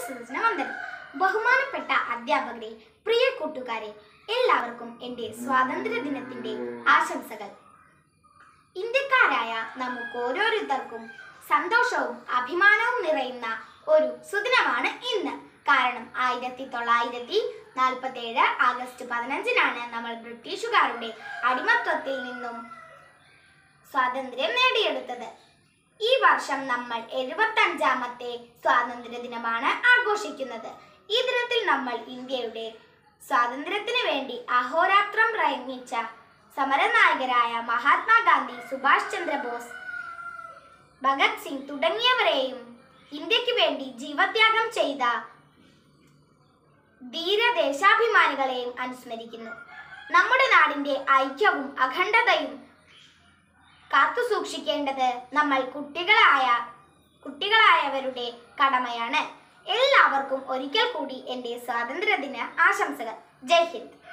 സദസ്സിന് വന്ദനം ബഹുമാനപ്പെട്ട അധ്യാപകരെ പ്രിയ കൂട്ടുകാരെ എല്ലാവർക്കും എൻ്റെ സ്വാതന്ത്ര്യ ദിനത്തിന്റെ ആശംസകൾ ഇന്ത്യക്കാരായ നമുക്ക് ഓരോരുത്തർക്കും സന്തോഷവും അഭിമാനവും നിറയുന്ന ഒരു സുദിനമാണ് ഇന്ന് കാരണം ആയിരത്തി തൊള്ളായിരത്തി നാൽപ്പത്തി ഏഴ് ആഗസ്റ്റ് പതിനഞ്ചിനാണ് നമ്മൾ ബ്രിട്ടീഷുകാരുടെ അടിമത്വത്തിൽ നിന്നും സ്വാതന്ത്ര്യം നേടിയെടുത്തത് ഈ വർഷം നമ്മൾ എഴുപത്തഞ്ചാമത്തെ സ്വാതന്ത്ര്യ ദിനമാണ് ആഘോഷിക്കുന്നത് ഈ ദിനത്തിൽ നമ്മൾ ഇന്ത്യയുടെ സ്വാതന്ത്ര്യത്തിന് വേണ്ടി അഹോരാത്രം പ്രയത്നിച്ച സമരനായകരായ മഹാത്മാഗാന്ധി സുഭാഷ് ചന്ദ്രബോസ് ഭഗത് സിംഗ് തുടങ്ങിയവരെയും ഇന്ത്യക്ക് വേണ്ടി ജീവത്യാഗം ചെയ്ത ധീരദേശാഭിമാനികളെയും അനുസ്മരിക്കുന്നു നമ്മുടെ നാടിന്റെ ഐക്യവും അഖണ്ഡതയും കാത്തു സൂക്ഷിക്കേണ്ടത് നമ്മൾ കുട്ടികളായ കുട്ടികളായവരുടെ കടമയാണ് എല്ലാവർക്കും ഒരിക്കൽ കൂടി എൻ്റെ സ്വാതന്ത്ര്യദിന ആശംസകൾ ജയ് ഹിന്ദ്